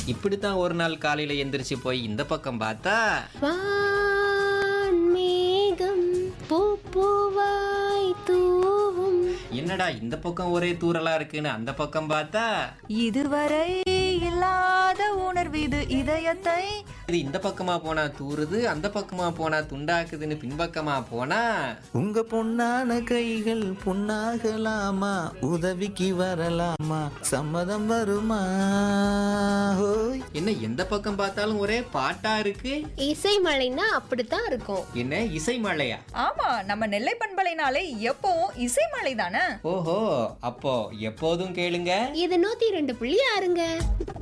இப்படித்தான் ஒரு நாள் காலையில எந்திரிச்சு போய் இந்த பக்கம் பார்த்தா வான்மேகம் பூப்பூவாய் தூவும் என்னடா இந்த பக்கம் ஒரே தூரலா இருக்குன்னு அந்த பக்கம் பார்த்தா இதுவரை இல்லாத உணர்வு இது இதயத்தை இது இந்த பக்கமா போனா தூறுது அந்த பக்கமா போனா துண்டாக்குதுன்னு பின்பக்கமா போனா உங்க பொன்னான கைகள் பொன்னாகலாமா உதவிக்கு வரலாமா சம்மதம் வருமா ஹோய் என்ன எந்த பக்கம் பார்த்தாலும் ஒரே பாட்டா இருக்கு இசை மழைன்னா அப்படித்தான் இருக்கும் என்ன இசை மழையா ஆமா நம்ம நெல்லை பண்பலைனாலே எப்பவும் இசைமலை தானே ஓஹோ அப்போ எப்போதும் கேளுங்க இது நூத்தி ரெண்டு புள்ளி ஆறுங்க